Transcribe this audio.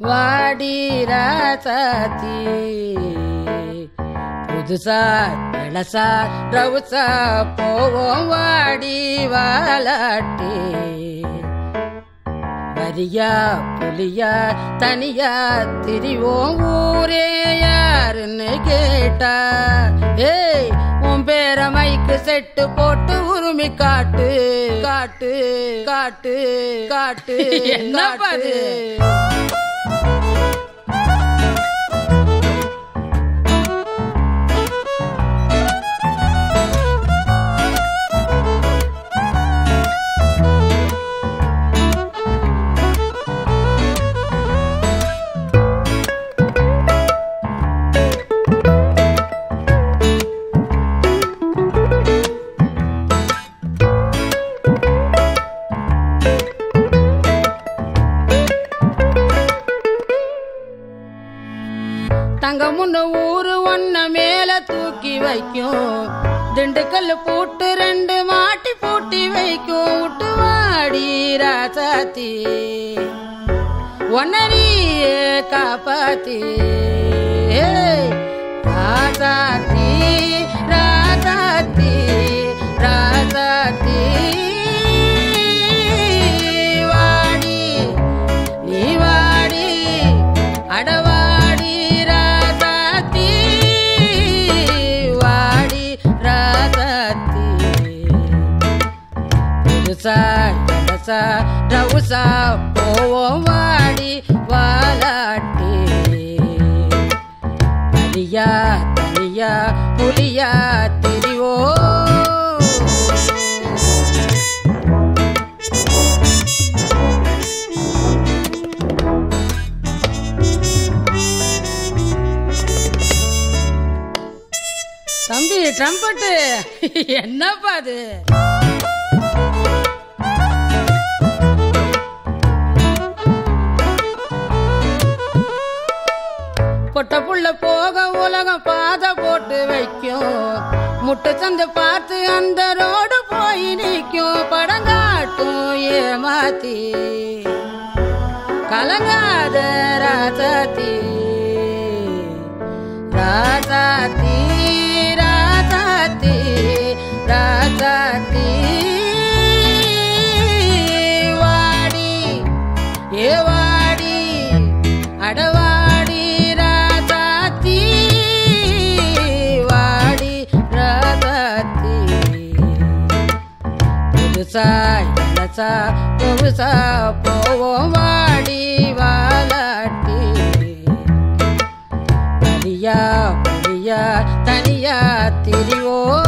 வாடி ராசாத்தி புதுசா இளசா ரவுசா போவோம் வாடி வாலாட்டி வரியா புலியா தனியா திரிவோம் ஊரே யாருன்னு கேட்டா ஏய் உன் பேர மைக்கு செட்டு போட்டு உரிமை காட்டு காட்டு காட்டு காட்டு என்ன பாரு தங்க முன்ன ஊரு ஒன்ன மேல தூக்கி வைக்கும் திண்டுக்கல் பூட்டு ரெண்டு மாட்டி பூட்டி வைக்கும் விட்டு வாடி ராசாத்தி ஒன்னரியே காப்பாத்தி ஏய், ராசாத்தி ராசாத்தி ராசாத்தி வாடி நீ வாடி அடவாடி ராசாத்தி வாடி ராசாத்தி புதுசா இளசா ரவுசா போவோம் வாடி வாலாட்டி தனியா தனியா புலியா திரிவோ தம்பி ட்ரம்பட்டு என்னப்பா அது பொட்ட புள்ள போக உலகம் பாதை போட்டு வைக்கும் முட்டை சந்தை பார்த்து அந்த ரோடு போய் நிற்கும் படங்காட்டும் ஏமாத்தி கலங்காத ராசாத்தி ராசாத்தி ராசாத்தி ராசாத்தி வாடி ஏ வாடி அடவாடி ராசாத்தி வாடி ராசாத்தி புதுசா இளசா புதுசா போவோம் வாடி வாலாட்டி வரியா புரியா தனியா திரிவோ